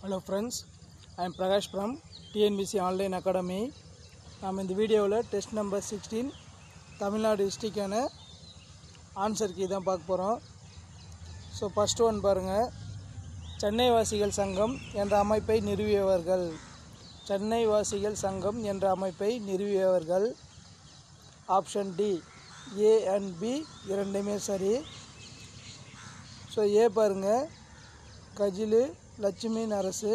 hello friends I am Prakash from TNPSC online academy நாம் இந்த வீடியோவில் டெஸ்ட் நம்பர் சிக்ஸ்டீன் தமிழ்நாடு டிஸ்ட்ரிக்டான ஆன்சர் கீ தான் பார்க்க போகிறோம் ஸோ ஃபஸ்ட் ஒன் பாருங்கள் சென்னை வாசிகள் சங்கம் என்ற அமைப்பை நிறுவியவர்கள் சென்னை வாசிகள் சங்கம் என்ற அமைப்பை நிறுவியவர்கள் option D A and B இரண்டுமே சரி ஸோ ஏ பாருங்கள் கஜிலு லட்சுமி நரசு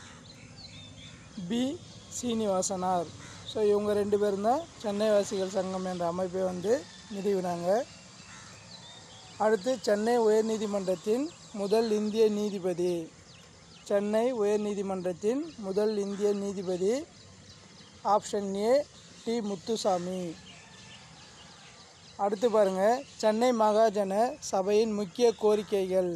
பி சீனிவாசனார் ஸோ இவங்க ரெண்டு பேரும் தான் சென்னை வாசிகள் சங்கம் என்ற அமைப்பை வந்து நிறுவினாங்க அடுத்து சென்னை உயர்நீதிமன்றத்தின் முதல் இந்திய நீதிபதி சென்னை உயர்நீதிமன்றத்தின் முதல் இந்திய நீதிபதி ஆப்ஷன் ஏ டி முத்துசாமி அடுத்து பாருங்க சென்னை மகாஜன சபையின் முக்கிய கோரிக்கைகள்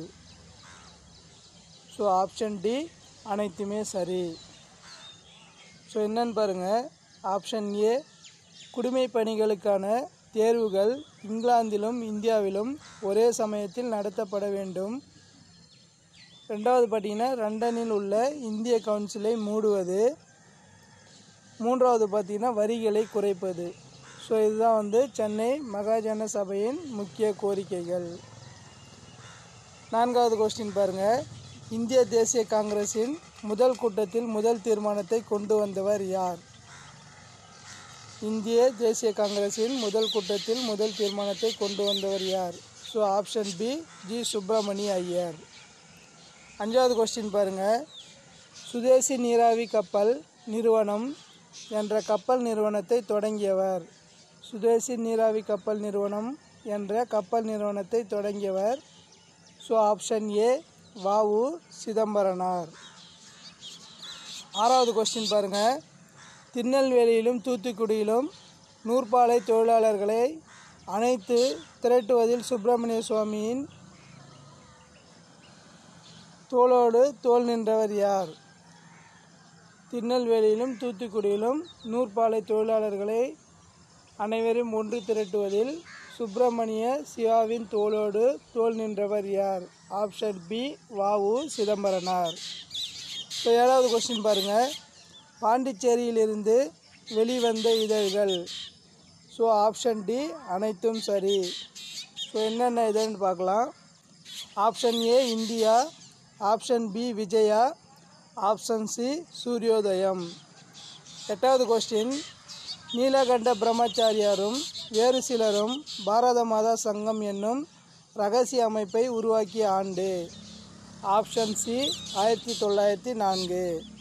ஸோ ஆப்ஷன் டி அனைத்துமே சரி ஸோ என்னன்னு பாருங்கள் ஆப்ஷன் ஏ குடிமை பணிகளுக்கான தேர்வுகள் இங்கிலாந்திலும் இந்தியாவிலும் ஒரே சமயத்தில் நடத்தப்பட வேண்டும் ரெண்டாவது பார்த்தீங்கன்னா லண்டனில் உள்ள இந்திய கவுன்சிலை மூடுவது மூன்றாவது பார்த்தீங்கன்னா வரிகளை குறைப்பது ஸோ இதுதான் வந்து சென்னை மகாஜன சபையின் முக்கிய கோரிக்கைகள் நான்காவது கொஸ்டின் பாருங்கள் இந்திய தேசிய காங்கிரஸின் முதல் கூட்டத்தில் முதல் தீர்மானத்தை கொண்டு வந்தவர் யார் இந்திய தேசிய காங்கிரஸின் முதல் கூட்டத்தில் முதல் தீர்மானத்தை கொண்டு வந்தவர் யார் so option B G Subramania Iyer அஞ்சாவது கொஸ்டின் பாருங்கள் சுதேசி நீராவி கப்பல் நிறுவனம் என்ற கப்பல் நிறுவனத்தை தொடங்கியவர் சுதேசி நீராவி கப்பல் நிறுவனம் என்ற கப்பல் நிறுவனத்தை தொடங்கியவர் ஸோ ஆப்ஷன் ஏ வாவு சிதம்பரனார் ஆறாவது கொஸ்டின் பாருங்கள் திருநெல்வேலியிலும் தூத்துக்குடியிலும் நூற்பாலை தொழிலாளர்களை அனைத்து திரட்டுவதில் சுப்பிரமணிய சுவாமியின் தோளோடு தோல் நின்றவர் யார் திருநெல்வேலியிலும் தூத்துக்குடியிலும் நூற்பாலை தொழிலாளர்களை அனைவரும் ஒன்று திரட்டுவதில் சுப்பிரமணிய சிவாவின் தோளோடு தோல் நின்றவர் யார் ஆப்ஷன் பி வாவு சிதம்பரனார் இப்போ ஏழாவது கொஸ்டின் பாருங்கள் பாண்டிச்சேரியிலிருந்து வெளிவந்த இதழ்கள் ஸோ ஆப்ஷன் டி அனைத்தும் சரி ஸோ என்னென்ன இதழ்னு பார்க்கலாம் option A India option B Vijaya option C Suryodayam எட்டாவது கொஸ்டின் நீலகண்ட பிரம்மச்சாரியாரும் வேறு சிலரும் பாரத மாதா சங்கம் என்னும் ரகசிய அமைப்பை உருவாக்கிய ஆண்டு ஆப்ஷன் சி ஆயிரத்தி தொள்ளாயிரத்தி நான்கு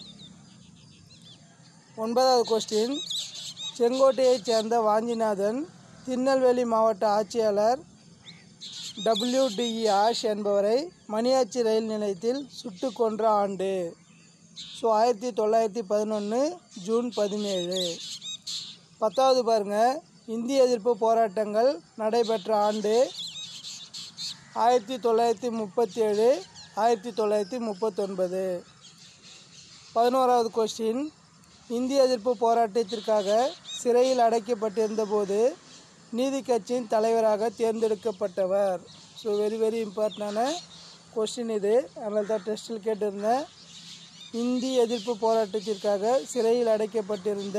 ஒன்பதாவது கொஸ்டின் செங்கோட்டையைச் சேர்ந்த வாஞ்சிநாதன் திருநெல்வேலி மாவட்ட ஆட்சியாளர் டபிள்யூடிஇ ஆஷ் என்பவரை மணியாச்சி ரயில் நிலையத்தில் சுட்டு கொன்ற ஆண்டு ஸோ ஆயிரத்தி தொள்ளாயிரத்தி பதினொன்று ஜூன் பதினேழு பத்தாவது பாருங்கள் இந்திய எதிர்ப்பு போராட்டங்கள் நடைபெற்ற ஆண்டு ஆயிரத்தி தொள்ளாயிரத்தி முப்பத்தி ஏழு ஆயிரத்தி தொள்ளாயிரத்தி முப்பத்தொன்பது பதினோராவது கொஸ்டின் இந்திய எதிர்ப்பு போராட்டத்திற்காக சிறையில் அடைக்கப்பட்டிருந்த போது நீதி கட்சியின் தலைவராக தேர்ந்தெடுக்கப்பட்டவர் ஸோ வெரி வெரி இம்பார்ட்டண்டான கொஸ்டின் இது அதனால தான் டெஸ்ட்டில் கேட்டிருந்தேன் இந்தி எதிர்ப்பு போராட்டத்திற்காக சிறையில் அடைக்கப்பட்டிருந்த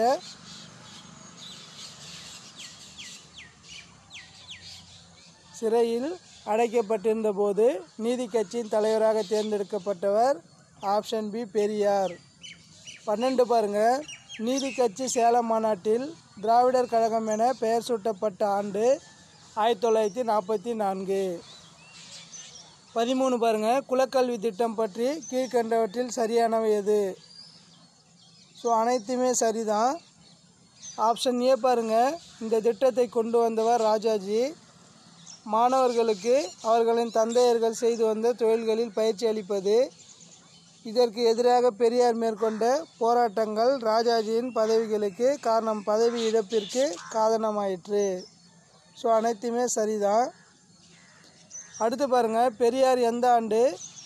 சிறையில் அடைக்கப்பட்டிருந்த போது நீதி கட்சியின் தலைவராக தேர்ந்தெடுக்கப்பட்டவர் ஆப்ஷன் பி பெரியார் பன்னெண்டு பாருங்க நீதி கட்சி சேலம் மாநாட்டில் திராவிடர் கழகம் என பெயர் சூட்டப்பட்ட ஆண்டு ஆயிரத்தி தொள்ளாயிரத்தி நாற்பத்தி நான்கு பதிமூணு பாருங்க குலக்கல்வி திட்டம் பற்றி கீழ்கண்டவற்றில் சரியானவை எது ஸோ அனைத்துமே சரிதான் ஆப்ஷன் ஏ பாருங்க இந்த திட்டத்தை கொண்டு வந்தவர் ராஜாஜி மாணவர்களுக்கு அவர்களின் தந்தையர்கள் செய்து வந்த தொழில்களில் பயிற்சி அளிப்பது இதற்கு எதிராக பெரியார் மேற்கொண்ட போராட்டங்கள் ராஜாஜியின் பதவிகளுக்கு காரணம் பதவி இழப்பிற்கு காரணமாயிற்று ஸோ அனைத்துமே சரிதான் அடுத்து பாருங்கள் பெரியார் எந்த ஆண்டு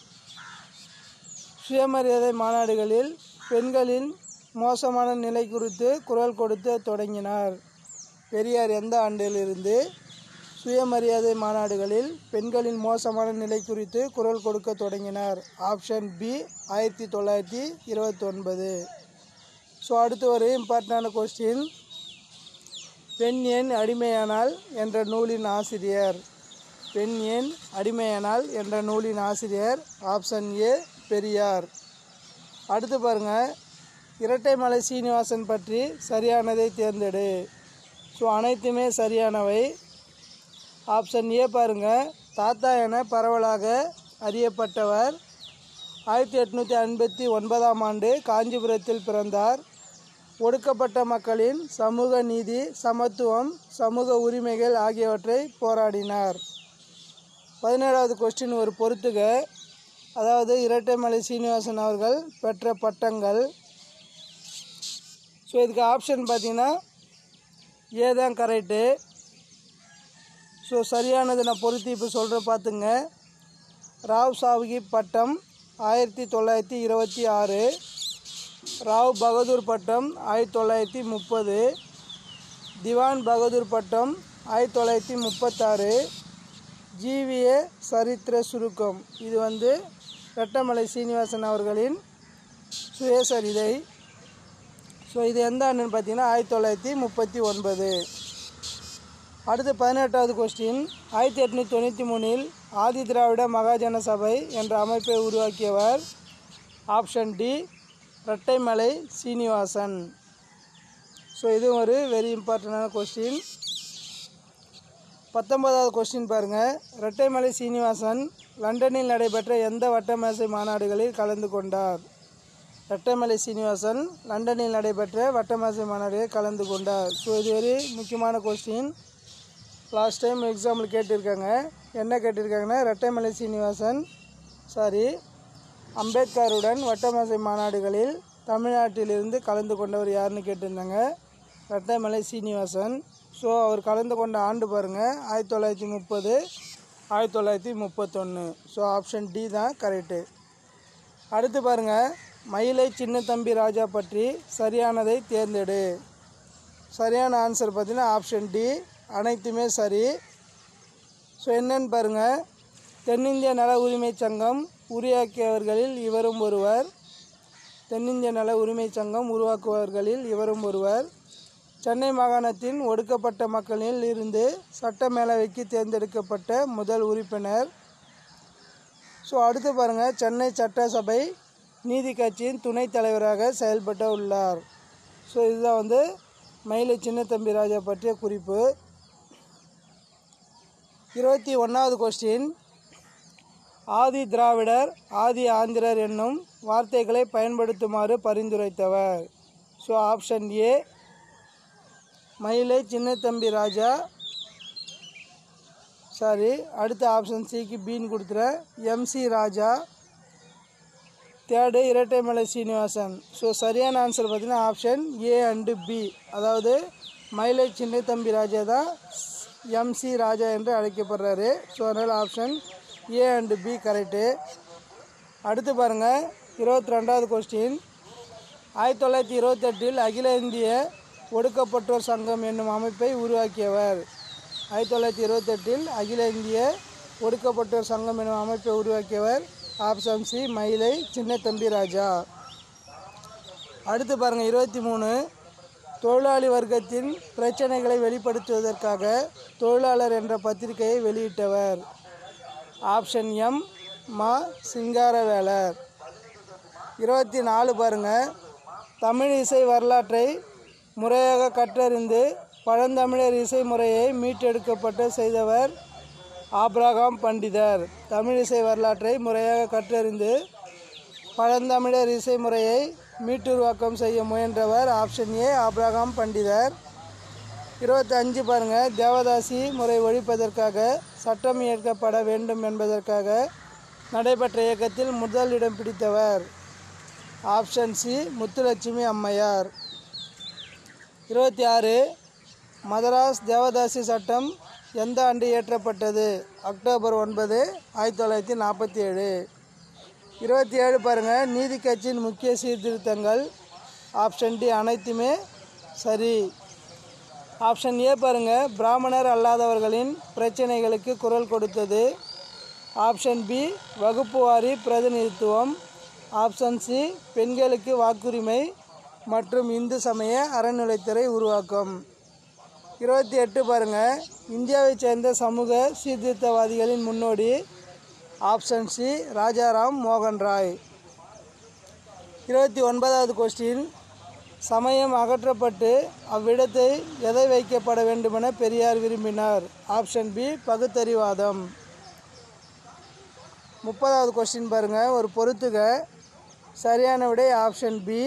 சுயமரியாதை மாநாடுகளில் பெண்களின் மோசமான நிலை குறித்து குரல் கொடுத்து தொடங்கினார் பெரியார் எந்த ஆண்டிலிருந்து சுயமரியாதை மாநாடுகளில் பெண்களின் மோசமான நிலை குறித்து குரல் கொடுக்க தொடங்கினார் ஆப்ஷன் பி ஆயிரத்தி தொள்ளாயிரத்தி இருபத்தொன்பது ஸோ அடுத்து ஒரு இம்பார்ட்டண்டான கொஸ்டின் பெண் ஏன் அடிமையானால் என்ற நூலின் ஆசிரியர் பெண் ஏன் அடிமையானால் என்ற நூலின் ஆசிரியர் ஆப்ஷன் ஏ பெரியார் அடுத்து பாருங்க இரட்டைமலை சீனிவாசன் பற்றி சரியானதை தேர்ந்தெடு ஸோ அனைத்துமே சரியானவை ஆப்ஷன் ஏ பாருங்க தாத்தா என பரவலாக அறியப்பட்டவர் ஆயிரத்தி எட்நூற்றி ஐம்பத்தி ஒன்பதாம் ஆண்டு காஞ்சிபுரத்தில் பிறந்தார் ஒடுக்கப்பட்ட மக்களின் சமூக நீதி சமத்துவம் சமூக உரிமைகள் ஆகியவற்றை போராடினார் பதினேழாவது கொஸ்டின் ஒரு பொறுத்துக அதாவது இரட்டைமலை சீனிவாசன் அவர்கள் பெற்ற பட்டங்கள் ஸோ இதுக்கு ஆப்ஷன் பார்த்தீங்கன்னா ஏ தான் கரெக்டு ஸோ சரியானது நான் பொருத்தி இப்போ சொல்கிற பார்த்துங்க ராவ் சாஹிப் பட்டம் ஆயிரத்தி தொள்ளாயிரத்தி இருபத்தி ஆறு ராவ் பகதூர் பட்டம் ஆயிரத்தி தொள்ளாயிரத்தி முப்பது திவான் பகதூர் பட்டம் ஆயிரத்தி தொள்ளாயிரத்தி முப்பத்தாறு ஜிவிஏ சரித்திர சுருக்கம் இது வந்து ரெட்டமலை சீனிவாசன் அவர்களின் சுயசரிதை ஸோ இது எந்த ஆண்டுன்னு பார்த்தீங்கன்னா ஆயிரத்தி தொள்ளாயிரத்தி முப்பத்தி ஒன்பது அடுத்து பதினெட்டாவது கொஸ்டின் ஆயிரத்தி எட்நூற்றி தொண்ணூற்றி மூணில் ஆதி திராவிட மகாஜன சபை என்ற அமைப்பை உருவாக்கியவர் option D Rettaimalai Srinivasan so இது ஒரு வெரி இம்பார்ட்டண்டான கொஸ்டின் பத்தொன்பதாவது கொஸ்டின் பாருங்கள் இரட்டைமலை சீனிவாசன் லண்டனில் நடைபெற்ற எந்த வட்டமேசை மாநாடுகளில் கலந்து கொண்டார் இரட்டைமலை சீனிவாசன் லண்டனில் நடைபெற்ற வட்டமேசை மாநாடுகளில் கலந்து கொண்டார் ஸோ இது ஒரு முக்கியமான கொஸ்டின் லாஸ்ட் டைம் எக்ஸாம்பிள் கேட்டிருக்காங்க என்ன கேட்டிருக்காங்கன்னா இரட்டைமலை சீனிவாசன் சாரி அம்பேத்கருடன் வட்டமேசை மாநாடுகளில் தமிழ்நாட்டிலிருந்து கலந்து கொண்டவர் யாருன்னு கேட்டிருந்தாங்க இரட்டைமலை சீனிவாசன் ஸோ அவர் கலந்து கொண்ட ஆண்டு பாருங்கள் ஆயிரத்தி தொள்ளாயிரத்தி முப்பது ஆயிரத்தி தொள்ளாயிரத்தி முப்பத்தொன்று ஸோ ஆப்ஷன் டி தான் கரெக்டு அடுத்து பாருங்கள் மயிலை சின்னத்தம்பி ராஜா பற்றி சரியானதை தேர்ந்தெடு சரியான ஆன்சர் பார்த்தீங்கன்னா ஆப்ஷன் டி அனைத்துமே சரி ஸோ என்னன்னு பாருங்கள் தென்னிந்திய நல உரிமை சங்கம் உருவாக்கியவர்களில் இவரும் ஒருவர் தென்னிந்திய நல உரிமை சங்கம் உருவாக்குபவர்களில் இவரும் ஒருவர் சென்னை மாகாணத்தின் ஒடுக்கப்பட்ட மக்களில் இருந்து சட்ட மேலவைக்கு தேர்ந்தெடுக்கப்பட்ட முதல் உறுப்பினர் ஸோ அடுத்து பாருங்கள் சென்னை சட்டசபை நீதி கட்சியின் துணைத் தலைவராக செயல்பட்டு உள்ளார் ஸோ இதுதான் வந்து மயிலை சின்னத்தம்பி ராஜா பற்றிய குறிப்பு இருபத்தி ஒன்றாவது கொஸ்டின் ஆதி திராவிடர் ஆதி ஆந்திரர் என்னும் வார்த்தைகளை பயன்படுத்துமாறு பரிந்துரைத்தவர் so option A Mylai Chinnathambi Raja sorry அடுத்த ஆப்ஷன் சிக்கு பின்னு கொடுத்துறேன் MC Raja third Rettaimalai Srinivasan so சரியான ஆன்சர் பார்த்தீங்கன்னா ஆப்ஷன் ஏ அண்டு பி அதாவது மயிலை சின்னத்தம்பி ராஜா தான் எம்சி ராஜா என்று அழைக்கப்படுறாரு ஸோ அதனால் option A and B correct அடுத்து பாருங்கள் இருபத்தி ரெண்டாவது கொஸ்டின் ஆயிரத்தி தொள்ளாயிரத்தி இருபத்தெட்டில் அகில இந்திய ஒடுக்கப்பட்டோர் சங்கம் என்னும் அமைப்பை உருவாக்கியவர் ஆயிரத்தி தொள்ளாயிரத்தி இருபத்தெட்டில் அகில இந்திய ஒடுக்கப்பட்டோர் சங்கம் என்னும் அமைப்பை உருவாக்கியவர் ஆப்ஷன் சி மயிலை சின்னத்தம்பி ராஜா அடுத்து பாருங்கள் இருபத்தி மூணு தொழிலாளி வர்க்கத்தின் பிரச்சனைகளை வெளிப்படுத்துவதற்காக தொழிலாளர் என்ற பத்திரிகையை வெளியிட்டவர் ஆப்ஷன் எம் மா சிங்காரவேலர் இருபத்தி நாலு பாருங்கள் தமிழ் இசை வரலாற்றை முறையாக கற்றறிந்து பழந்தமிழர் இசை முறையை மீட்டெடுக்கப்பட்ட செய்தவர் ஆப்ரகாம் பண்டிதர் தமிழ் இசை வரலாற்றை முறையாக கற்றறிந்து பழந்தமிழர் இசை முறையை மீட்டுருவாக்கம் செய்ய முயன்றவர் ஆப்ஷன் ஏ ஆப்ரகாம் பண்டிதர் இருபத்தஞ்சு பாருங்கள் தேவதாசி முறை ஒழிப்பதற்காக சட்டம் இயற்கப்பட வேண்டும் என்பதற்காக நடைபெற்ற இயக்கத்தில் முதல் இடம் பிடித்தவர் ஆப்ஷன் சி முத்துலட்சுமி அம்மையார் இருபத்தி ஆறு மதராஸ் தேவதாசி சட்டம் எந்த ஆண்டு இயற்றப்பட்டது அக்டோபர் ஒன்பது ஆயிரத்தி தொள்ளாயிரத்தி நாற்பத்தி ஏழு இருபத்தி ஏழு பாருங்கள் நீதி கட்சியின் முக்கிய சீர்திருத்தங்கள் ஆப்ஷன் டி அனைத்துமே சரி ஆப்ஷன் ஏ பாருங்கள் பிராமணர் அல்லாதவர்களின் பிரச்சனைகளுக்கு குரல் கொடுத்தது ஆப்ஷன் பி வகுப்பு வாரி பிரதிநிதித்துவம் ஆப்ஷன் சி பெண்களுக்கு வாக்குரிமை மற்றும் இந்து சமய அறநிலைத்துறை உருவாக்கம் இருபத்தி எட்டு பாருங்கள் இந்தியாவைச் சேர்ந்த சமூக சீர்திருத்தவாதிகளின் முன்னோடி ஆப்ஷன் சி ராஜாராம் மோகன் ராய் இருபத்தி ஒன்பதாவது கொஸ்டின் சமயம் அகற்றப்பட்டு அவ்விடத்தை எதை வைக்கப்பட வேண்டுமென பெரியார் விரும்பினார் ஆப்ஷன் பி பகுத்தறிவாதம் முப்பதாவது கொஸ்டின் பாருங்கள் ஒரு பொறுத்துக சரியான விடை ஆப்ஷன் பி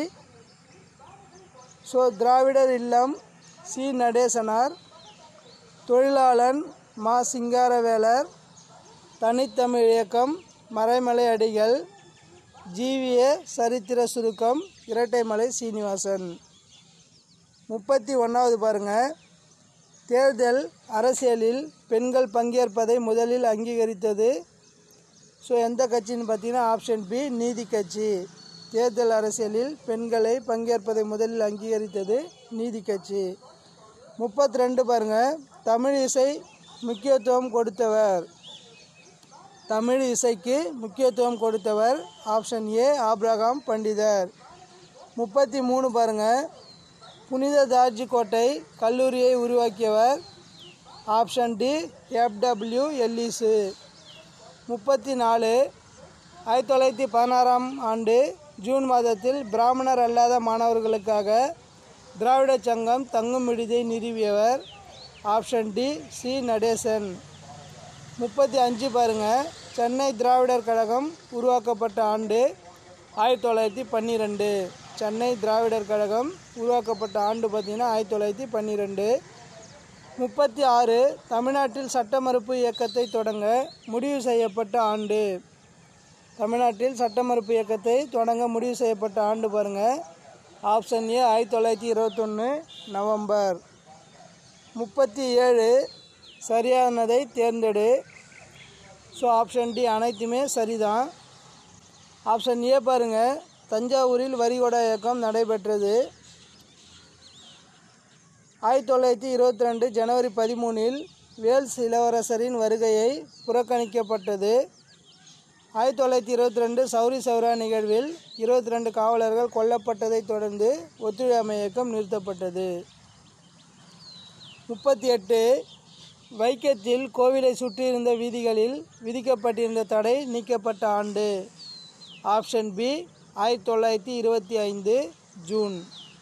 ஸோ திராவிடர் இல்லம் சி நடேசனார் தொழிலாளன் மா சிங்காரவேலர் தனித்தமிழ் இயக்கம் மறைமலை அடிகள் ஜீவிய சரித்திர சுருக்கம் இரட்டைமலை சீனிவாசன் முப்பத்தி ஒன்றாவது பாருங்கள் தேர்தல் அரசியலில் பெண்கள் பங்கேற்பதை முதலில் அங்கீகரித்தது ஸோ எந்த கட்சின்னு பார்த்தீங்கன்னா ஆப்ஷன் பி நீதி கட்சி தேர்தல் அரசியலில் பெண்களை பங்கேற்பதை முதலில் அங்கீகரித்தது நீதி கட்சி முப்பத்தி ரெண்டு பாருங்கள் தமிழ் இசை முக்கியத்துவம் கொடுத்தவர் தமிழ் இசைக்கு முக்கியத்துவம் கொடுத்தவர் ஆப்ஷன் ஏ ஆப்ரகாம் பண்டிதர் முப்பத்தி மூணு பாருங்கள் புனித தாஜி கோட்டை கல்லூரியை உருவாக்கியவர் ஆப்ஷன் டி எஃப்டபிள்யூ எல்லிஸு முப்பத்தி நாலு ஆயிரத்தி தொள்ளாயிரத்தி பதினாறாம் ஆண்டு ஜூன் மாதத்தில் பிராமணர் அல்லாத மாணவர்களுக்காக திராவிட சங்கம் தங்கும் விடுதியை நிறுவியவர் ஆப்ஷன் டி சி நடேசன் முப்பத்தி அஞ்சு பாருங்கள் சென்னை திராவிடர் கழகம் உருவாக்கப்பட்ட ஆண்டு ஆயிரத்தி தொள்ளாயிரத்தி பன்னிரெண்டு சென்னை திராவிடர் கழகம் உருவாக்கப்பட்ட ஆண்டு பார்த்திங்கன்னா ஆயிரத்தி தொள்ளாயிரத்தி பன்னிரெண்டு முப்பத்தி ஆறு தமிழ்நாட்டில் சட்ட மறுப்பு இயக்கத்தை தொடங்க முடிவு செய்யப்பட்ட ஆண்டு தமிழ்நாட்டில் சட்ட மறுப்பு இயக்கத்தை தொடங்க முடிவு செய்யப்பட்ட ஆண்டு பாருங்கள் ஆப்ஷன் ஏ ஆயிரத்தி தொள்ளாயிரத்தி இருபத்தொன்று நவம்பர் முப்பத்தி ஏழு சரியானதை தேர்ந்தெடு ஸோ ஆப்ஷன் டி அனைத்துமே சரிதான் ஆப்ஷன் ஏ பாருங்கள் தஞ்சாவூரில் வரிகொடா இயக்கம் நடைபெற்றது ஆயிரத்தி தொள்ளாயிரத்தி இருபத்தி ரெண்டு ஜனவரி பதிமூணில் வேல்ஸ் இளவரசரின் வருகையை புறக்கணிக்கப்பட்டது ஆயிரத்தி தொள்ளாயிரத்தி இருபத்தி ரெண்டு சௌரி சௌரா நிகழ்வில் இருபத்தி ரெண்டு காவலர்கள் கொல்லப்பட்டதைத் தொடர்ந்து ஒத்துழையாமை இயக்கம் நிறுத்தப்பட்டது முப்பத்தி எட்டு வைக்கத்தில் கோவிலை சுற்றியிருந்த வீதிகளில் விதிக்கப்பட்டிருந்த தடை நீக்கப்பட்ட ஆண்டு ஆப்ஷன் பி ஆயிரத்தி தொள்ளாயிரத்தி இருபத்தி ஐந்து ஜூன்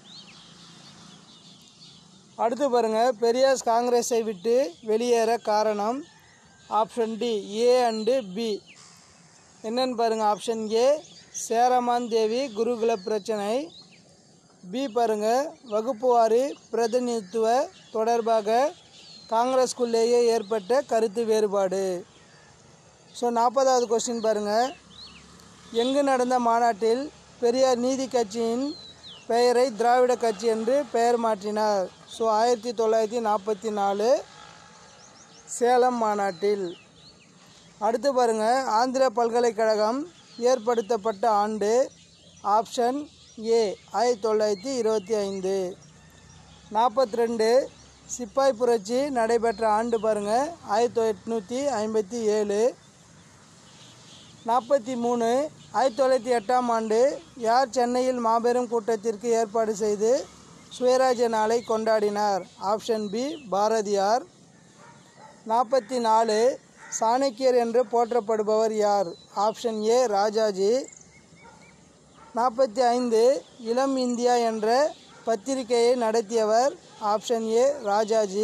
அடுத்து பாருங்கள் பெரியாஸ் காங்கிரஸை விட்டு வெளியேற காரணம் option D A and B என்னன்னு பாருங்கள் ஆப்ஷன் ஏ சேரமான் தேவி குருகுல பிரச்சனை பி பாருங்கள் வகுப்பு வாரி பிரதிநிதித்துவ தொடர்பாக காங்கிரஸ்குள்ளேயே ஏற்பட்ட கருத்து வேறுபாடு ஸோ நாற்பதாவது கொஸ்டின் பாருங்கள் எங்கு நடந்த மாநாட்டில் பெரியார் நீதி கட்சியின் பெயரை திராவிட கட்சி என்று பெயர் மாற்றினார் ஸோ ஆயிரத்தி தொள்ளாயிரத்தி நாற்பத்தி நாலு சேலம் மாநாட்டில் அடுத்து பாருங்கள் ஆந்திர பல்கலைக்கழகம் ஏற்படுத்தப்பட்ட ஆண்டு ஆப்ஷன் ஏ ஆயிரத்தி தொள்ளாயிரத்தி இருபத்தி ஐந்து நாற்பத்தி ரெண்டு சிப்பாய் புரட்சி நடைபெற்ற ஆண்டு பாருங்கள் ஆயிரத்தி எட்நூற்றி ஐம்பத்தி ஏழு நாற்பத்தி மூணு ஆயிரத்தி தொள்ளாயிரத்தி எட்டாம் ஆண்டு யார் சென்னையில் மாபெரும் கூட்டத்திற்கு ஏற்பாடு செய்து சுயராஜ்ய நாளை கொண்டாடினார் ஆப்ஷன் பி பாரதியார் நாற்பத்தி நாலு சாணக்கியர் என்று போற்றப்படுபவர் யார் ஆப்ஷன் ஏ ராஜாஜி நாற்பத்தி ஐந்து இளம் இந்தியா என்ற பத்திரிகையை நடத்தியவர் ஆப்ஷன் ஏ ராஜாஜி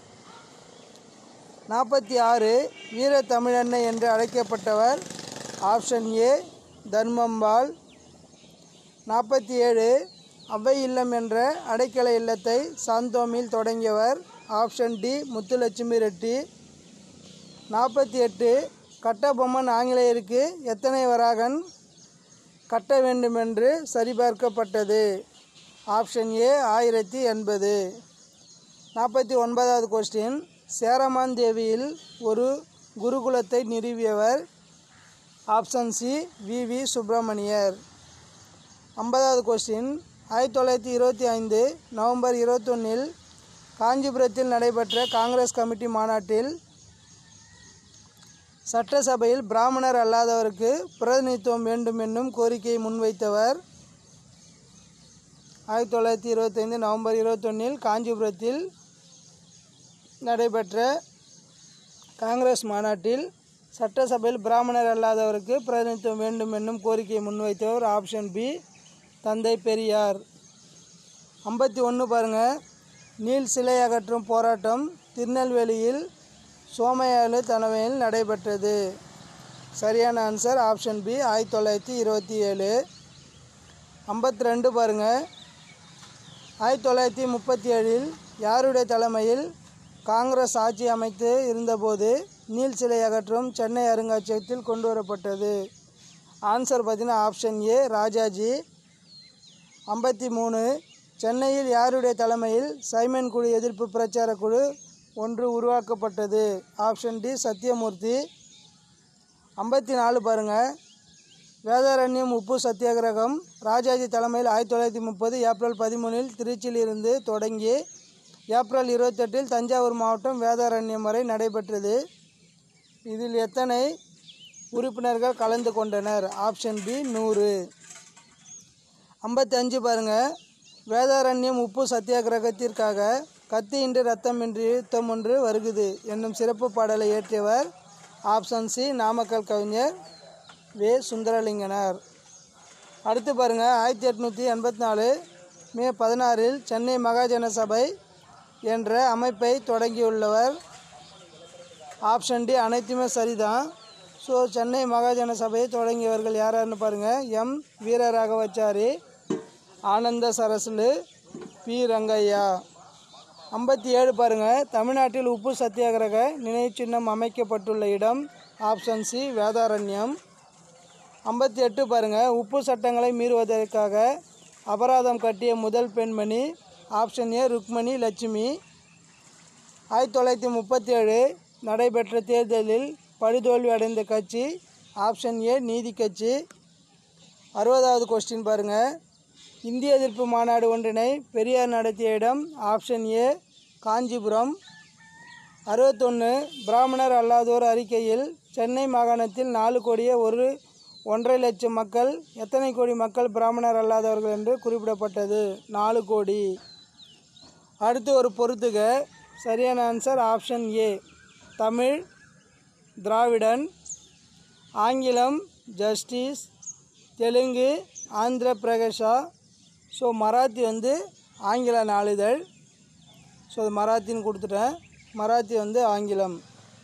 நாற்பத்தி ஆறு வீர தமிழன்னை என்று அழைக்கப்பட்டவர் ஆப்ஷன் ஏ தர்மம்பாள் நாற்பத்தி ஏழு அவ்வை இல்லம் என்ற அடைக்கல இல்லத்தை சாந்தோமில் தொடங்கியவர் ஆப்ஷன் டி முத்துலட்சுமி ரெட்டி நாற்பத்தி எட்டு கட்டபொம்மன் ஆங்கிலேயருக்கு எத்தனை வராகன் கட்ட வேண்டுமென்று சரிபார்க்கப்பட்டது ஆப்ஷன் ஏ ஆயிரத்தி எண்பது நாற்பத்தி ஒன்பதாவது கொஸ்டின் சேரமான் தேவியில் ஒரு குருகுலத்தை நிறுவியவர் option C V V Subramaniar ஐம்பதாவது கொஸ்டின் ஆயிரத்தி தொள்ளாயிரத்தி இருபத்தி ஐந்து நவம்பர் இருபத்தொன்னில் காஞ்சிபுரத்தில் நடைபெற்ற காங்கிரஸ் கமிட்டி மாநாட்டில் சட்டசபையில் பிராமணர் அல்லாதவருக்கு பிரதிநிதித்துவம் வேண்டும் என்னும் கோரிக்கையை முன்வைத்தவர் ஆயிரத்தி தொள்ளாயிரத்தி இருபத்தைந்து நவம்பர் இருபத்தொன்னில் காஞ்சிபுரத்தில் நடைபெற்ற காங்கிரஸ் மாநாட்டில் சட்டசபையில் பிராமணர் அல்லாதவருக்கு பிரதிநிதித்துவம் வேண்டும் என்னும் கோரிக்கையை முன்வைத்தவர் ஆப்ஷன் பி தந்தை பெரியார் ஐம்பத்தி ஒன்று பாருங்கள் நீல் சிலை அகற்றும் போராட்டம் திருநெல்வேலியில் சோமயாலு தலைமையில் நடைபெற்றது சரியான ஆன்சர் ஆப்ஷன் பி ஆயிரத்தி தொள்ளாயிரத்தி இருபத்தி ஏழு ஐம்பத்தி ரெண்டு பாருங்கள் ஆயிரத்தி தொள்ளாயிரத்தி முப்பத்தி ஏழில் யாருடைய தலைமையில் காங்கிரஸ் ஆட்சி அமைத்து இருந்தபோது நீல் சிலை அகற்றும் சென்னை அருங்காட்சியகத்தில் கொண்டு வரப்பட்டது ஆன்சர் பார்த்தீங்கன்னா ஆப்ஷன் ஏ ராஜாஜி ஐம்பத்தி மூணு சென்னையில் யாருடைய தலைமையில் சைமன் குழு எதிர்ப்பு பிரச்சார குழு ஒன்று உருவாக்கப்பட்டது ஆப்ஷன் டி சத்தியமூர்த்தி ஐம்பத்தி நாலு பாருங்கள் வேதாரண்யம் உப்பு சத்தியாகிரகம் ராஜாஜி தலைமையில் ஆயிரத்தி தொள்ளாயிரத்தி முப்பது ஏப்ரல் பதிமூணில் திருச்சியில் இருந்து தொடங்கி ஏப்ரல் இருபத்தெட்டில் தஞ்சாவூர் மாவட்டம் வேதாரண்யம் வரை நடைபெற்றது இதில் எத்தனை உறுப்பினர்கள் கலந்து கொண்டனர் ஆப்ஷன் பி நூறு ஐம்பத்தஞ்சு பாருங்கள் வேதாரண்யம் உப்பு சத்தியாகிரகத்திற்காக கத்தியின்றி ரத்தமின்றி யுத்தம் ஒன்று வருகுது என்னும் சிறப்பு பாடலை இயற்றியவர் ஆப்ஷன் சி நாமக்கல் கவிஞர் வே சுந்தரலிங்கனார் அடுத்து பாருங்கள் ஆயிரத்தி எட்நூற்றி எண்பத்தி நாலு மே பதினாறில் சென்னை மகாஜன சபை என்ற அமைப்பை தொடங்கியுள்ளவர் ஆப்ஷன் டி அனைத்துமே சரிதான் ஸோ சென்னை மகாஜன சபையை தொடங்கியவர்கள் யாராருன்னு பாருங்கள் எம் வீரராகவச்சாரி ஆனந்த சரசுலு பி ரங்கையா ஐம்பத்தி ஏழு பாருங்கள் தமிழ்நாட்டில் உப்பு சத்தியாகிரக நினைவுச் சின்னம் அமைக்கப்பட்டுள்ள இடம் ஆப்ஷன் சி வேதாரண்யம் ஐம்பத்தி எட்டு பாருங்கள் உப்பு சட்டங்களை மீறுவதற்காக அபராதம் கட்டிய முதல் பெண்மணி ஆப்ஷன் ஏ ருக்மணி லட்சுமி ஆயிரத்தி தொள்ளாயிரத்தி முப்பத்தி ஏழு நடைபெற்ற தேர்தலில் படுதோல்வி அடைந்த கட்சி ஆப்ஷன் ஏ நீதி கட்சி அறுபதாவது கொஸ்டின் பாருங்கள் இந்திய எதிர்ப்பு மாநாடு ஒன்றினை பெரியார் நடத்திய இடம் ஆப்ஷன் ஏ காஞ்சிபுரம் அறுபத்தொன்று பிராமணர் அல்லாதோர் அறிக்கையில் சென்னை மாகாணத்தில் நாலு கோடியே ஒரு ஒன்றரை லட்சம் மக்கள் எத்தனை கோடி மக்கள் பிராமணர் அல்லாதவர்கள் என்று குறிப்பிடப்பட்டது நாலு கோடி அடுத்து ஒரு பொறுத்துக சரியான answer option A Tamil Dravidan ஆங்கிலம் ஜஸ்டிஸ் தெலுங்கு ஆந்திர பிரதேஷா ஸோ மராத்தி வந்து ஆங்கில நாளிதழ் ஸோ அது மராத்தின்னு கொடுத்துட்டேன் மராத்தி வந்து ஆங்கிலம்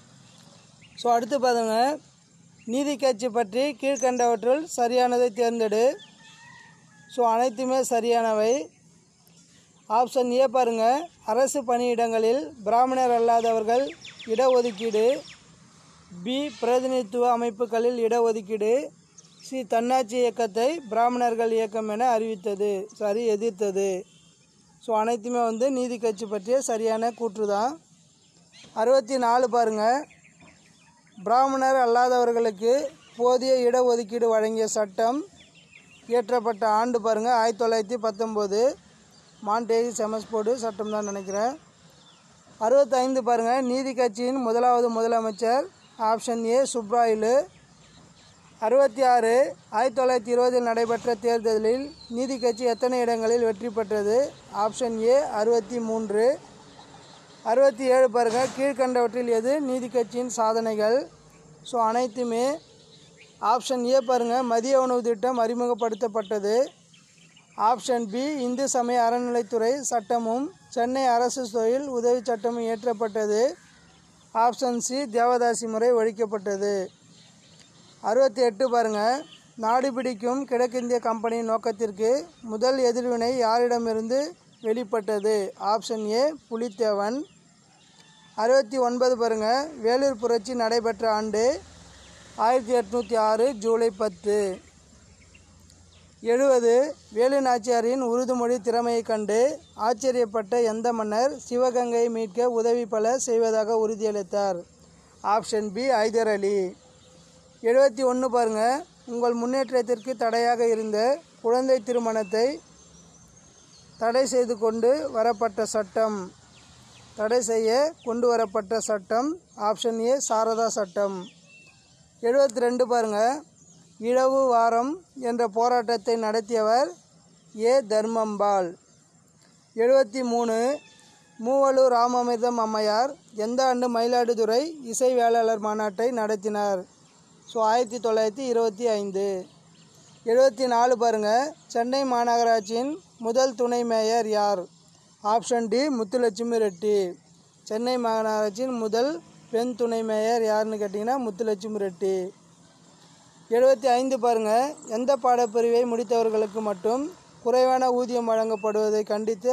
ஸோ அடுத்து பாருங்க நீதி கட்சி பற்றி கீழ்கண்டவற்றுள் சரியானதை தேர்ந்தெடு ஸோ அனைத்துமே சரியானவை ஆப்ஷன் ஏ பாருங்க அரசு பணியிடங்களில் பிராமணர் அல்லாதவர்கள் இடஒதுக்கீடு பி பிரதிநிதித்துவ அமைப்புகளில் இடஒதுக்கீடு சி தன்னாட்சி இயக்கத்தை பிராமணர்கள் இயக்கம் என அறிவித்தது சரி எதிர்த்தது ஸோ அனைத்துமே வந்து நீதி கட்சி பற்றிய சரியான கூற்று தான் அறுபத்தி நாலு பாருங்கள் பிராமணர் அல்லாதவர்களுக்கு போதிய இடஒதுக்கீடு வழங்கிய சட்டம் இயற்றப்பட்ட ஆண்டு பாருங்கள் ஆயிரத்தி தொள்ளாயிரத்தி பத்தொம்போது மாண்டேஜ் செமஸ்போர்டு சட்டம் தான் நினைக்கிறேன் அறுபத்தைந்து பாருங்கள் நீதி கட்சியின் முதலாவது முதலமைச்சர் ஆப்ஷன் ஏ சுப்ராயிலு அறுபத்தி ஆறு ஆயிரத்தி தொள்ளாயிரத்தி இருபதில் நடைபெற்ற தேர்தலில் நீதி கட்சி எத்தனை இடங்களில் வெற்றி பெற்றது ஆப்ஷன் ஏ அறுபத்தி மூன்று அறுபத்தி ஏழு பாருங்க கீழ்கண்டவற்றில் எது நீதி கட்சியின் சாதனைகள் ஸோ அனைத்துமே ஆப்ஷன் ஏ பாருங்க மதிய உணவு திட்டம் அறிமுகப்படுத்தப்பட்டது ஆப்ஷன் பி இந்து சமய அறநிலைத்துறை சட்டமும் சென்னை அரசு தொழில் உதவி சட்டமும் இயற்றப்பட்டது ஆப்ஷன் சி தேவதாசி முறை ஒழிக்கப்பட்டது அறுபத்தி எட்டு பாருங்கள் நாடு பிடிக்கும் கிழக்கிந்திய கம்பெனியின் நோக்கத்திற்கு முதல் எதிர்வினை யாரிடமிருந்து வெளிப்பட்டது ஆப்ஷன் ஏ புலித்தேவன் அறுபத்தி ஒன்பது பாருங்கள் வேலூர் புரட்சி நடைபெற்ற ஆண்டு ஆயிரத்தி எட்நூற்றி ஆறு ஜூலை பத்து எழுபது வேலு நாச்சியாரின் உருதுமொழி திறமையை கண்டு ஆச்சரியப்பட்ட எந்த மன்னர் சிவகங்கையை மீட்க உதவி பல செய்வதாக உறுதியளித்தார் ஆப்ஷன் பி ஐதர் அலி எழுபத்தி ஒன்று பாருங்கள் உங்கள் முன்னேற்றத்திற்கு தடையாக இருந்த குழந்தை திருமணத்தை தடை செய்து கொண்டு வரப்பட்ட சட்டம் தடை செய்ய கொண்டு வரப்பட்ட சட்டம் ஆப்ஷன் ஏ சாரதா சட்டம் எழுபத்தி ரெண்டு பாருங்கள் இழவு வாரம் என்ற போராட்டத்தை நடத்தியவர் ஏ தர்மம்பாள் எழுபத்தி மூணு மூவலூர் ராமாமிர்தம் அம்மையார் எந்த ஆண்டு மயிலாடுதுறை இசை வேளாளர் மாநாட்டை நடத்தினார் ஸோ ஆயிரத்தி தொள்ளாயிரத்தி இருபத்தி ஐந்து எழுபத்தி நாலு பாருங்கள் சென்னை மாநகராட்சியின் முதல் துணை மேயர் யார் ஆப்ஷன் டி முத்துலட்சுமி ரெட்டி சென்னை மாநகராட்சியின் முதல் பெண் துணை மேயர் யாருன்னு கேட்டிங்கன்னா முத்துலட்சுமி ரெட்டி எழுபத்தி ஐந்து பாருங்கள் எந்த பாடப்பிரிவை முடித்தவர்களுக்கு மட்டும் குறைவான ஊதியம் வழங்கப்படுவதை கண்டித்து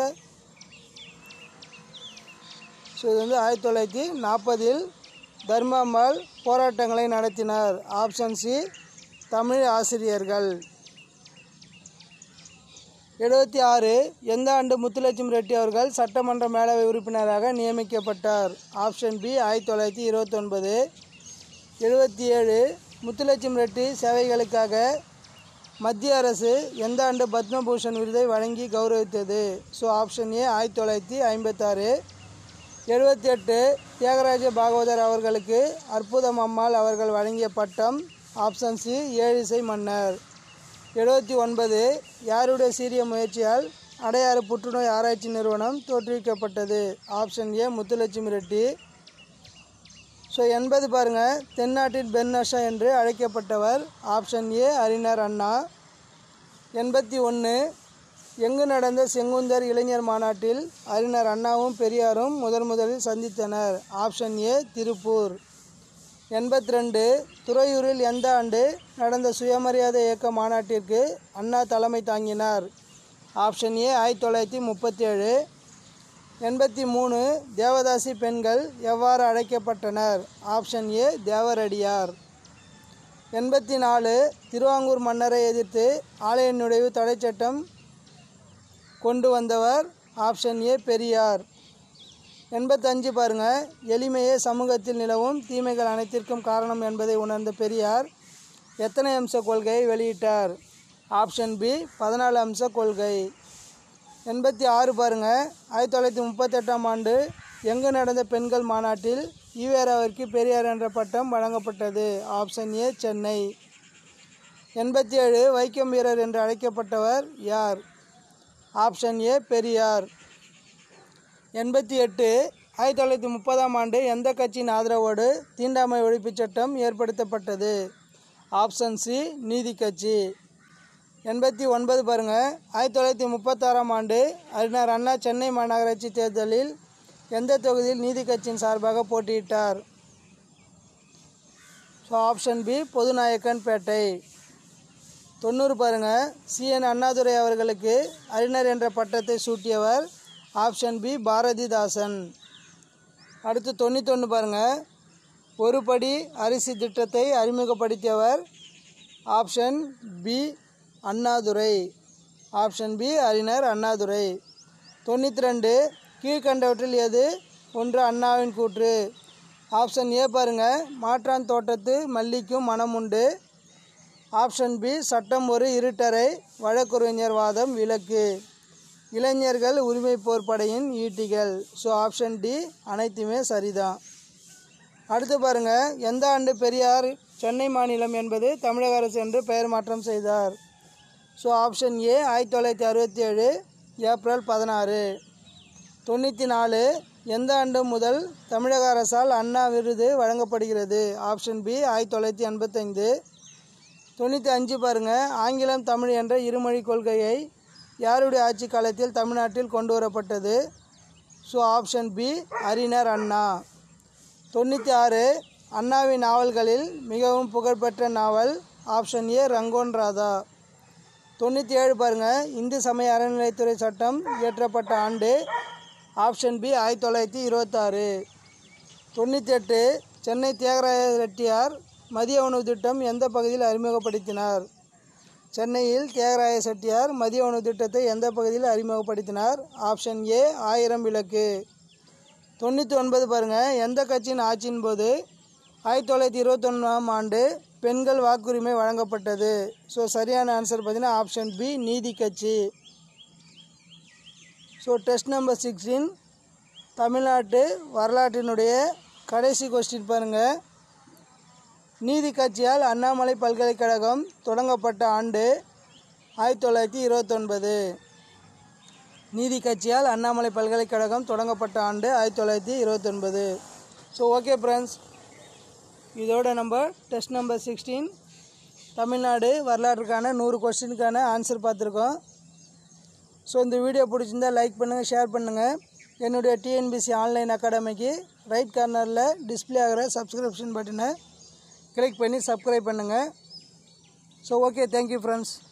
ஸோ இது வந்து ஆயிரத்தி தொள்ளாயிரத்தி நாற்பதில் தர்மாம்பாள் போராட்டங்களை நடத்தினார் ஆப்ஷன் சி தமிழ் ஆசிரியர்கள் எழுபத்தி ஆறு எந்த ஆண்டு முத்துலட்சுமி ரெட்டி அவர்கள் சட்டமன்ற மேலவை உறுப்பினராக நியமிக்கப்பட்டார் ஆப்ஷன் பி ஆயிரத்தி தொள்ளாயிரத்தி இருபத்தொன்பது எழுபத்தி ஏழு முத்துலட்சுமி ரெட்டி சேவைகளுக்காக மத்திய அரசு எந்த ஆண்டு பத்மபூஷன் விருதை வழங்கி கௌரவித்தது ஸோ ஆப்ஷன் ஏ ஆயிரத்தி தொள்ளாயிரத்தி ஐம்பத்தாறு எழுபத்தி எட்டு தியாகராஜ பாகவதர் அவர்களுக்கு அற்புதம் அம்மாள் அவர்கள் வழங்கிய பட்டம் ஆப்ஷன் சி ஏழிசை மன்னர் எழுபத்தி ஒன்பது யாருடைய சீரிய முயற்சியால் அடையாறு புற்றுநோய் ஆராய்ச்சி நிறுவனம் தோற்றுவிக்கப்பட்டது option A Muthulakshmi Reddy so எண்பது பாருங்கள் தென்னாட்டின் பென்னஷா என்று அழைக்கப்பட்டவர் ஆப்ஷன் ஏ அறிஞர் அண்ணா எண்பத்தி ஒன்று எங்கு நடந்த செங்குந்தர் இளைஞர் மாநாட்டில் அறிஞர் அண்ணாவும் பெரியாரும் முதன் முதலில் சந்தித்தனர் ஆப்ஷன் ஏ திருப்பூர் எண்பத்தி ரெண்டு துறையூரில் எந்த ஆண்டு நடந்த சுயமரியாதை இயக்க மாநாட்டிற்கு அண்ணா தலைமை தாங்கினார் ஆப்ஷன் ஏ ஆயிரத்தி தொள்ளாயிரத்தி முப்பத்தேழு எண்பத்தி மூணு தேவதாசி பெண்கள் எவ்வாறு அழைக்கப்பட்டனர் ஆப்ஷன் ஏ தேவரடியார் எண்பத்தி நாலு திருவாங்கூர் மன்னரை எதிர்த்து ஆலய நுழைவு தடை சட்டம் கொண்டு வந்தவர் ஆப்ஷன் ஏ பெரியார் எண்பத்தஞ்சு பாருங்கள் எளிமையே சமூகத்தில் நிலவும் தீமைகள் அனைத்திற்கும் காரணம் என்பதை உணர்ந்த பெரியார் எத்தனை அம்ச கொள்கையை வெளியிட்டார் ஆப்ஷன் பி பதினாலு அம்ச கொள்கை எண்பத்தி ஆறு பாருங்கள் ஆயிரத்தி தொள்ளாயிரத்தி முப்பத்தெட்டாம் ஆண்டு எங்கு நடந்த பெண்கள் மாநாட்டில் ஈவேராவிற்கு பெரியார் என்ற பட்டம் வழங்கப்பட்டது ஆப்ஷன் ஏ சென்னை எண்பத்தி ஏழு வைக்கம் வீரர் என்று அழைக்கப்பட்டவர் யார் ஆப்ஷன் ஏ பெரியார் எண்பத்தி எட்டு ஆயிரத்தி தொள்ளாயிரத்தி முப்பதாம் ஆண்டு எந்த கட்சியின் ஆதரவோடு தீண்டாமை ஒழிப்புச் சட்டம் ஏற்படுத்தப்பட்டது ஆப்ஷன் சி நீதி கட்சி எண்பத்தி ஒன்பது பாருங்கள் ஆயிரத்தி தொள்ளாயிரத்தி முப்பத்தாறாம் ஆண்டு அறிஞர் அண்ணா சென்னை மாநகராட்சி தேர்தலில் எந்த தொகுதியில் நீதி கட்சியின் சார்பாக போட்டியிட்டார் so option B Podhunayakkan Pettai தொண்ணூறு பாருங்கள் சிஎன் அண்ணாதுரை அவர்களுக்கு அறிஞர் என்ற பட்டத்தை சூட்டியவர் ஆப்ஷன் பி பாரதிதாசன் அடுத்து தொண்ணூத்தொன்று பாருங்கள் ஒரு படி அரிசி திட்டத்தை அறிமுகப்படுத்தியவர் option B Annadurai option B அறிஞர் அண்ணாதுரை தொண்ணூற்றி ரெண்டு கீழ்கண்டவற்றில் எது ஒன்று அண்ணாவின் கூற்று ஆப்ஷன் ஏ பாருங்கள் மாற்றான் தோட்டத்து மல்லிக்கும் மனம் உண்டு ஆப்ஷன் பி சட்டம் ஒரு இருட்டரை வழக்குரைஞர் வாதம் விலக்கு இளைஞர்கள் உரிமை போர்ப்படையின் ஈட்டிகள் ஸோ ஆப்ஷன் டி அனைத்துமே சரிதான் அடுத்து பாருங்க எந்த ஆண்டு பெரியார் சென்னை மாநிலம் என்பது தமிழக அரசு என்று பெயர் மாற்றம் செய்தார் ஸோ ஆப்ஷன் ஏ ஆயிரத்தி தொள்ளாயிரத்தி அறுபத்தி ஏழு ஏப்ரல் பதினாறு தொண்ணூற்றி நாலு எந்த ஆண்டு முதல் தமிழக அரசால் அண்ணா விருது வழங்கப்படுகிறது ஆப்ஷன் பி ஆயிரத்தி தொள்ளாயிரத்தி எண்பத்தைந்து தொண்ணூற்றி அஞ்சு பாருங்கள் ஆங்கிலம் தமிழ் என்ற இருமொழி கொள்கையை யாருடைய ஆட்சி காலத்தில் தமிழ்நாட்டில் கொண்டு வரப்பட்டது ஸோ ஆப்ஷன் பி அறிஞர் அண்ணா தொண்ணூற்றி ஆறு அண்ணாவின் நாவல்களில் மிகவும் புகழ்பெற்ற நாவல் ஆப்ஷன் ஏ ரங்கோன் ராதா தொண்ணூற்றி ஏழு பாருங்கள் இந்து சமய அறநிலைத்துறை சட்டம் இயற்றப்பட்ட ஆண்டு ஆப்ஷன் பி ஆயிரத்தி தொள்ளாயிரத்தி இருபத்தாறு தொண்ணூற்றி எட்டு சென்னை தியாகராய ரெட்டியார் மதிய உணவு திட்டம் எந்த பகுதியில் அறிமுகப்படுத்தினார் சென்னையில் தியாகராய செட்டியார் மதிய உணவு திட்டத்தை எந்த பகுதியில் அறிமுகப்படுத்தினார் ஆப்ஷன் ஏ ஆயிரம் விளக்கு தொண்ணூற்றி ஒன்பது பாருங்கள் எந்த கட்சியின் ஆட்சியின் போது ஆயிரத்தி தொள்ளாயிரத்தி இருபத்தொன்னாம் ஆண்டு பெண்கள் வாக்குரிமை வழங்கப்பட்டது ஸோ சரியான ஆன்சர் பார்த்தீங்கன்னா ஆப்ஷன் பி நீதி கட்சி ஸோ டெஸ்ட் நம்பர் சிக்ஸ்டீன் தமிழ்நாட்டு வரலாற்றினுடைய கடைசி கொஸ்டின் பாருங்கள் நீதி கட்சியால் அண்ணாமலை பல்கலைக்கழகம் தொடங்கப்பட்ட ஆண்டு ஆயிரத்தி தொள்ளாயிரத்தி இருபத்தொன்பது நீதி கட்சியால் அண்ணாமலை பல்கலைக்கழகம் தொடங்கப்பட்ட ஆண்டு ஆயிரத்தி தொள்ளாயிரத்தி இருபத்தொன்பது ஸோ ஓகே ஃப்ரெண்ட்ஸ் இதோட நம்ம டெஸ்ட் நம்பர் சிக்ஸ்டீன் தமிழ்நாடு வரலாற்றுக்கான நூறு கொஸ்டினுக்கான ஆன்சர் பார்த்துருக்கோம் ஸோ இந்த வீடியோ பிடிச்சிருந்தா லைக் பண்ணுங்கள் ஷேர் பண்ணுங்கள் என்னுடைய டிஎன்பிசி ஆன்லைன் அகாடமிக்கு ரைட் கார்னரில் டிஸ்ப்ளே ஆகிற சப்ஸ்கிரிப்ஷன் பட்டனை கிளிக் பண்ணி சப்ஸ்கிரைப் பண்ணுங்கள் ஸோ ஓகே தேங்க்யூ ஃப்ரெண்ட்ஸ்